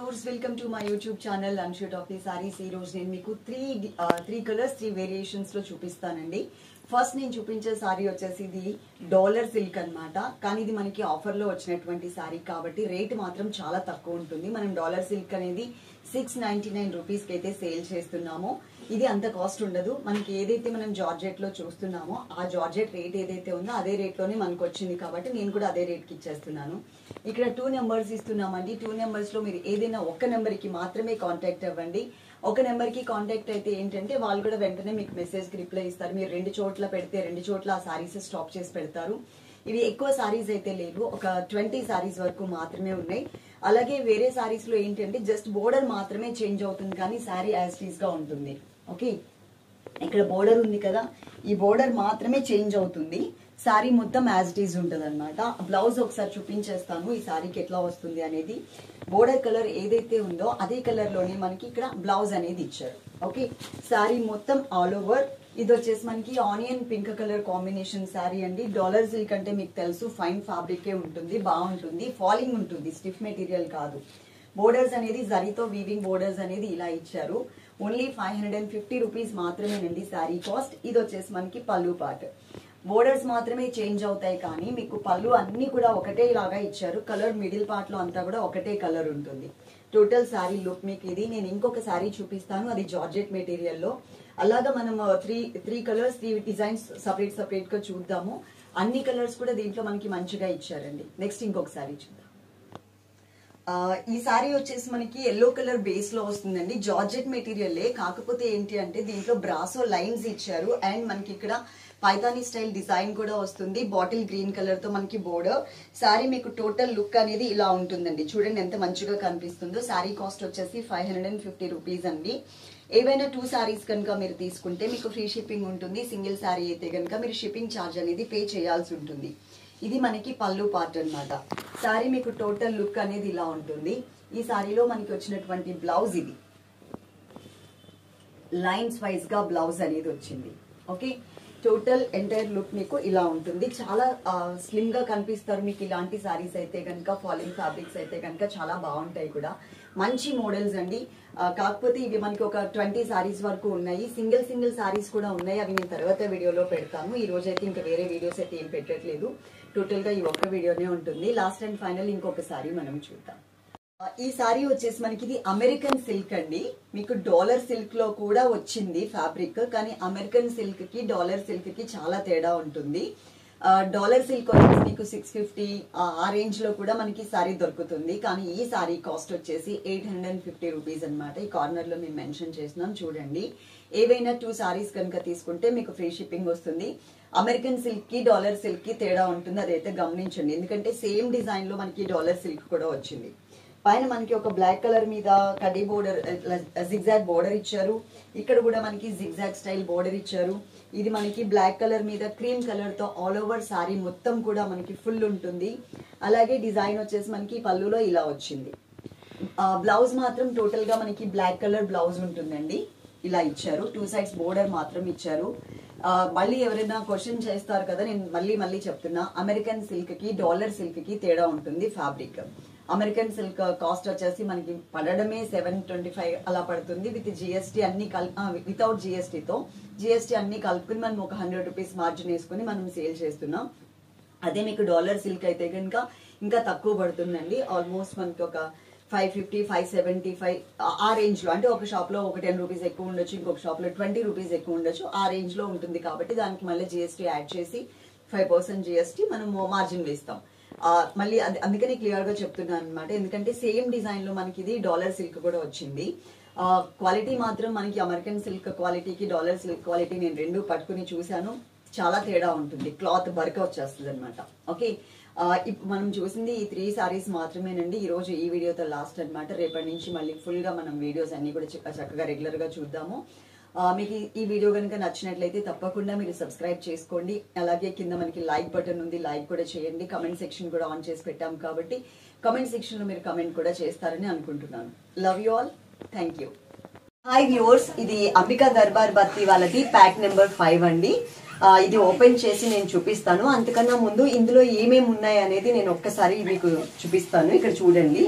viewers welcome to my YouTube channel అన్షూట్ of the saris ఈ రోజు నేను మీకు three three colours three variations లో చూపిస్తానండి ఫస్ట్ నేను చూపించే సారీ వచ్చేసి ఇది డాలర్ సిల్క్ అన్నమాట కానీ ఇది మనకి ఆఫర్ లో వచ్చినటువంటి సారీ కాబట్టి రేట్ మాత్రం చాలా తక్కువ ఉంటుంది మనం డాలర్ సిల్క్ అనేది సిక్స్ నైన్టీ నైన్ రూపీస్కి అయితే సేల్ చేస్తున్నామో ఇది అంత కాస్ట్ ఉండదు మనకి ఏదైతే మనం జార్జెట్ లో చూస్తున్నామో ఆ జార్జెట్ రేట్ ఏదైతే ఉందో అదే రేట్ లోనే మనకు వచ్చింది కాబట్టి నేను కూడా అదే రేట్ కి ఇచ్చేస్తున్నాను ఇక్కడ టూ నెంబర్స్ ఇస్తున్నామండి టూ నెంబర్స్ లో మీరు ఏదైనా ఒక్క నెంబర్ కి మాత్రమే కాంటాక్ట్ అవ్వండి ఒక నెంబర్ కి కాంటాక్ట్ అయితే ఏంటంటే వాళ్ళు కూడా వెంటనే మీకు మెసేజ్ కి రిప్లై ఇస్తారు మీరు రెండు చోట్ల పెడితే రెండు చోట్ల ఆ సారీస్ స్టాప్ చేసి పెడతారు ఇవి ఎక్కువ సారీస్ అయితే లేవు ఒక ట్వంటీ సారీస్ వరకు మాత్రమే ఉన్నాయి అలాగే వేరే సారీస్ లో ఏంటంటే జస్ట్ బోర్డర్ మాత్రమే చేంజ్ అవుతుంది కానీ శారీ యాజ్ టీస్ గా ఉంటుంది ఓకే ఇక్కడ బోర్డర్ ఉంది కదా ఈ బోర్డర్ మాత్రమే చేంజ్ అవుతుంది శారీ మొత్తం యాజ్ ఇట్ ఈజ్ ఉంటుంది అనమాట బ్లౌజ్ ఒకసారి చూపించేస్తాను ఈ శారీకి ఎట్లా వస్తుంది అనేది బోర్డర్ కలర్ ఏదైతే ఉందో అదే కలర్ లోనే మనకి ఇక్కడ బ్లౌజ్ అనేది ఇచ్చారు ఓకే శారీ మొత్తం ఆల్ ఓవర్ ఇది వచ్చేసి మనకి onion pink colour combination sari అండి డాలర్ సిల్క్ అంటే మీకు తెలుసు ఫైన్ ఫ్యాబ్రికే ఉంటుంది బాగుంటుంది ఫాలింగ్ ఉంటుంది స్టిఫ్ మెటీరియల్ కాదు బోర్డర్స్ అనేది జరీతో వీవింగ్ బోర్డర్స్ అనేది ఇలా ఇచ్చారు only five hundred and fifty rupees మాత్రమేనండి శారీ కాస్ట్ ఇది వచ్చేసి మనకి పళ్ళు పార్ట్ బోర్డర్స్ మాత్రమే చేంజ్ అవుతాయి కానీ మీకు పళ్ళు అన్ని కూడా ఒకటే లాగా ఇచ్చారు కలర్ మిడిల్ పార్ట్ లో అంతా కూడా ఒకటే కలర్ ఉంటుంది టోటల్ శారీ లుక్ మీకు ఇది నేను ఇంకొక శారీ చూపిస్తాను అది జార్జెట్ మెటీరియల్ లో అలాగా మనం three three colours three designs separate separate గా చూద్దాము అన్ని కలర్స్ కూడా దీంట్లో మనకి మంచిగా ఇచ్చారండి నెక్స్ట్ ఇంకొక శారీ చూద్దాం ఆ, ఈ సారీ వచ్చేసి మనకి ఎల్లో కలర్ బేస్ లో వస్తుందండి జార్జెట్ మెటీరియల్ కాకపోతే ఏంటి అంటే దీంట్లో బ్రాసో లైన్స్ ఇచ్చారు అండ్ మనకి ఇక్కడ పైతానీ స్టైల్ డిజైన్ కూడా వస్తుంది బాటిల్ గ్రీన్ కలర్ తో మనకి బోర్డర్ సారీ మీకు టోటల్ లుక్ అనేది ఇలా ఉంటుందండి చూడండి ఎంత మంచిగా కనిపిస్తుందో సారీ కాస్ట్ వచ్చేసి five hundred and fifty rupees అండి ఏవైనా టూ సారీస్ కనుక మీరు తీసుకుంటే మీకు ఫ్రీ షిప్పింగ్ ఉంటుంది సింగిల్ సారీ అయితే కనుక మీరు షిప్పింగ్ ఛార్జ్ అనేది పే చేయాల్సి ఉంటుంది ఇది మనకి పళ్ళు పార్ట్ అన్నమాట సారీ మీకు టోటల్ లుక్ అనేది ఇలా ఉంటుంది ఈ సారీలో మనకి వచ్చినటువంటి బ్లౌజ్ ఇది లైన్స్ వైజ్ గా బ్లౌజ్ అనేది వచ్చింది ఓకే టోటల్ ఎంటైర్ లుక్ మీకు ఇలా ఉంటుంది చాలా స్లిమ్ గా కనిపిస్తారు మీకు ఇలాంటి సారీస్ అయితే కనుక ఫాలింగ్ ఫ్యాబ్రిక్స్ అయితే కనుక చాలా బాగుంటాయి కూడా మంచి మోడల్స్ అండి ఆ, కాకపోతే ఇవి మనకి ఒక ట్వంటీ సారీస్ వరకు ఉన్నాయి సింగిల్ సింగిల్ సారీస్ కూడా ఉన్నాయి అవి నేను తర్వాత వీడియోలో పెడతాను ఈ రోజు అయితే ఇంకా వేరే వీడియోస్ అయితే ఏం పెట్టట్లేదు టోటల్ గా ఈ ఒక్క వీడియోనే ఉంటుంది లాస్ట్ అండ్ ఫైనల్ ఇంకొక సారీ మనం చూద్దాం ఈ సారీ వచ్చేసి మనకి ఇది అమెరికన్ సిల్క్ అండి మీకు డాలర్ సిల్క్ లో కూడా వచ్చింది ఫ్యాబ్రిక్ కానీ అమెరికన్ సిల్క్ కి డాలర్ సిల్క్ కి చాలా తేడా ఉంటుంది ఆ, డాలర్ సిల్క్ వచ్చేసి మీకు సిక్స్ ఫిఫ్టీ ఆ రేంజ్ లో కూడా మనకి సారీ దొరుకుతుంది కానీ ఈ సారీ కాస్ట్ వచ్చేసి eight hundred and fifty rupees అనమాట ఈ కార్నర్ లో మేము మెన్షన్ చేసినాం చూడండి ఏవైనా టూ సారీస్ కనుక తీసుకుంటే మీకు ఫ్రీ షిప్పింగ్ వస్తుంది అమెరికన్ సిల్క్ కి డాలర్ సిల్క్ కి తేడా ఉంటుంది అదైతే గమనించండి ఎందుకంటే సేమ్ డిజైన్ లో మనకి డాలర్ సిల్క్ కూడా వచ్చింది పైన మనకి ఒక బ్లాక్ కలర్ మీద కడ్డీ బోర్డర్ జిగ్జాగ్ బోర్డర్ ఇచ్చారు ఇక్కడ కూడా మనకి జిగ్జాగ్ స్టైల్ బోర్డర్ ఇచ్చారు ఇది మనకి బ్లాక్ కలర్ మీద క్రీమ్ కలర్ తో ఆల్ ఓవర్ సారీ మొత్తం కూడా మనకి ఫుల్ ఉంటుంది అలాగే డిజైన్ వచ్చేసి మనకి పళ్ళులో ఇలా వచ్చింది బ్లౌజ్ మాత్రం టోటల్ గా మనకి బ్లాక్ కలర్ బ్లౌజ్ ఉంటుందండి ఇలా ఇచ్చారు టూ సైడ్స్ బోర్డర్ మాత్రం ఇచ్చారు ఆ, మళ్ళీ ఎవరైనా క్వశ్చన్ చేస్తారు కదా నేను మళ్ళీ మళ్ళీ చెప్తున్నా అమెరికన్ సిల్క్ కి డాలర్ సిల్క్ కి తేడా ఉంటుంది ఫ్యాబ్రిక్ అమెరికన్ సిల్క్ కాస్ట్ వచ్చేసి మనకి పడడమే సెవెన్ ట్వంటీ ఫైవ్ అలా పడుతుంది విత్ జిఎస్టీ అన్ని కల్ వితౌట్ జిఎస్టీతో జిఎస్టీ అన్ని కలుపుకుని మనం ఒక హండ్రెడ్ రూపీస్ మార్జిన్ వేసుకుని మనం సేల్ చేస్తున్నాం అదే మీకు డాలర్ సిల్క్ అయితే కనుక ఇంకా తక్కువ పడుతుందండి ఆల్మోస్ట్ మనకి ఒక five fifty five seventy five ఆ రేంజ్ లో అంటే ఒక షాప్ లో ఒక టెన్ రూపీస్ ఎక్కువ ఉండొచ్చు ఇంకొక షాప్ లో ట్వంటీ రూపీస్ ఎక్కువ ఉండొచ్చు ఆ రేంజ్ లో ఉంటుంది కాబట్టి దానికి మళ్ళీ జిఎస్టీ యాడ్ చేసి ఫైవ్ పర్సెంట్ జిఎస్టీ మనం మార్జిన్ వేస్తాం ఆ, మళ్ళీ అది- అందుకనే క్లియర్ గా చెప్తున్నాను అనమాట ఎందుకంటే సేమ్ డిజైన్ లో మనకి ఇది డాలర్ సిల్క్ కూడా వచ్చింది క్వాలిటీ మాత్రం మనకి అమెరికన్ సిల్క్ క్వాలిటీకి డాలర్ సిల్క్ క్వాలిటీ నేను రెండు పట్టుకుని చూశాను చాలా తేడా ఉంటుంది క్లాత్ బరక వచ్చేస్తుంది అనమాట ఓకే ఇప్పుడు మనం చూసింది ఈ త్రీ సారీస్ మాత్రమేనండి ఈ రోజు ఈ వీడియోతో లాస్ట్ అన్నమాట రేపటి నుంచి మళ్ళీ ఫుల్ గా మనం వీడియోస్ అన్ని కూడా చక్క- చక్కగా రెగ్యులర్ గా చూద్దాము ఆ, మీకు ఈ- ఈ వీడియో కనుక నచ్చినట్లయితే తప్పకుండా మీరు సబ్స్క్రైబ్ చేసుకోండి అలాగే కింద మనకి లైక్ బటన్ ఉంది లైక్ కూడా చేయండి కమెంట్ సెక్షన్ కూడా ఆన్ చేసి పెట్టాం కాబట్టి కమెంట్ సెక్షన్ లో మీరు కమెంట్ కూడా చేస్తారని అనుకుంటున్నాను love you all thank you hi viewers ఇది అంబికా దర్బార్ బత్తి వాళ్ళది ప్యాక్ నెంబర్ ఫైవ్ అండి ఆ, ఇది ఓపెన్ చేసి నేను చూపిస్తాను అంతకన్నా ముందు ఇందులో ఏమేమి ఉన్నాయి అనేది నేను ఒక్కసారి మీకు చూపిస్తాను ఇక్కడ చూడండి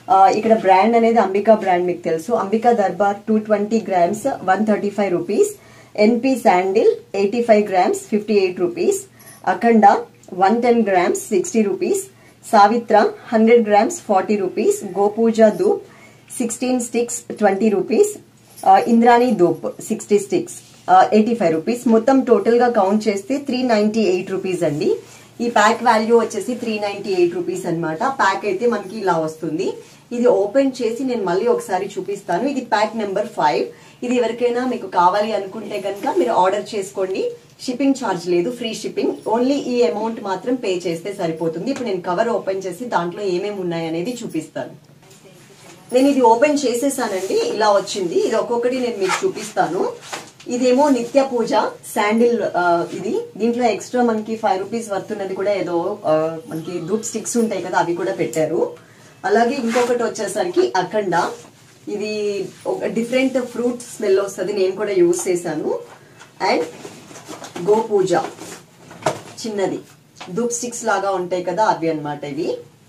ఆ, ఇక్కడ బ్రాండ్ అనేది అంబికా బ్రాండ్ మీకు తెలుసు Ambika Darbar two twenty grams one thirty five rupees NP sandal eighty five grams fifty eight rupees Akhanda one ten grams sixty rupees Savitra hundred grams forty rupees Gopuja dhoop sixteen sticks twenty rupees Indrani dhoop sixty sticks eighty five rupees మొత్తం total గా count చేస్తే three ninety eight rupees అండి ఈ pack value వచ్చేసి three ninety eight rupees అనమాట pack అయితే మనకి ఇలా వస్తుంది ఇది ఓపెన్ చేసి నేను మళ్ళీ ఒకసారి చూపిస్తాను ఇది ప్యాక్ నెంబర్ ఫైవ్ ఇది ఎవరికైనా మీకు కావాలి అనుకుంటే కనుక మీరు ఆర్డర్ చేసుకోండి షిప్పింగ్ ఛార్జ్ లేదు ఫ్రీ షిప్పింగ్ ఓన్లీ ఈ అమౌంట్ మాత్రం పే చేస్తే సరిపోతుంది ఇప్పుడు నేను కవర్ ఓపెన్ చేసి దాంట్లో ఏమేమి ఉన్నాయి అనేది చూపిస్తాను నేను ఇది ఓపెన్ చేసేసానండి ఇలా వచ్చింది ఇది ఒక్కొక్కటి నేను మీకు చూపిస్తాను ఇదేమో నిత్య పూజ శాండిల్ ఆ, ఇది దీంట్లో ఎక్స్ట్రా మనకి ఫైవ్ రూపీస్ వర్తున్నది కూడా ఏదో ఆ, మనకి ధూప్ స్టిక్స్ ఉంటాయి కదా అవి కూడా పెట్టారు అలాగే ఇంకొకటి వచ్చేసరికి అఖండ ఇది ఒక డిఫరెంట్ ఫ్రూట్ స్మెల్ వస్తుంది నేను కూడా యూస్ చేశాను అండ్ గోపూజ చిన్నది ధూప్ స్టిక్స్ లాగా ఉంటాయి కదా అవి అన్నమాట ఇవి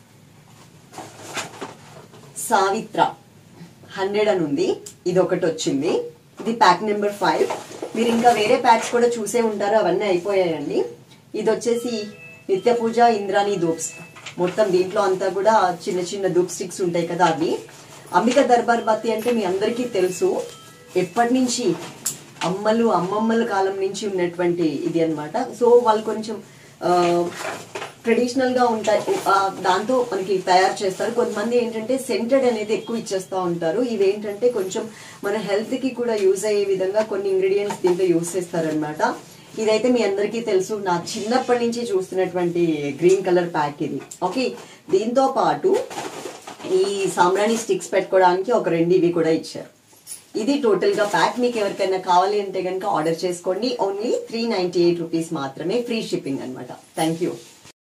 సావిత్ర హండ్రెడ్ అని ఉంది ఇది ఒకటి వచ్చింది ఇది ప్యాక్ నెంబర్ ఫైవ్ మీరు ఇంకా వేరే ప్యాక్స్ కూడా చూసే ఉంటారు అవన్నీ అయిపోయాయండి ఇది వచ్చేసి నిత్య పూజ ఇంద్రాణి ధూప్స్ మొత్తం దీంట్లో అంతా కూడా చిన్న చిన్న ధూప్ స్టిక్స్ ఉంటాయి కదా అవి అంబిక దర్బార్ బత్తి అంటే మీ అందరికీ తెలుసు ఎప్పటి నుంచి అమ్మలు అమ్మమ్మల కాలం నుంచి ఉన్నటువంటి ఇది అన్నమాట సో వాళ్ళు కొంచెం ట్రెడిషనల్ గా ఉంటాయి ఆ, దాంతో మనకి తయారు చేస్తారు కొంతమంది ఏంటంటే సెంటెడ్ అనేది ఎక్కువ ఇచ్చేస్తూ ఉంటారు ఇవి ఏంటంటే కొంచెం మన హెల్త్ కి కూడా యూజ్ అయ్యే విధంగా కొన్ని ఇంగ్రీడియంట్స్ దీంట్లో యూజ్ చేస్తారనమాట ఇదైతే మీ అందరికీ తెలుసు నా చిన్నప్పటి నుంచి చూస్తున్నటువంటి గ్రీన్ కలర్ ప్యాక్ ఇది ఓకే దీంతో పాటు ఈ సాంబ్రాణి స్టిక్స్ పెట్టుకోవడానికి ఒక రెండు ఇవి కూడా ఇచ్చారు ఇది టోటల్ గా ప్యాక్ మీకు ఎవరికైనా కావాలి అంటే కనుక ఆర్డర్ చేసుకోండి only three ninety eight rupees మాత్రమే ఫ్రీ షిప్పింగ్ అనమాట థ్యాంక్ యూ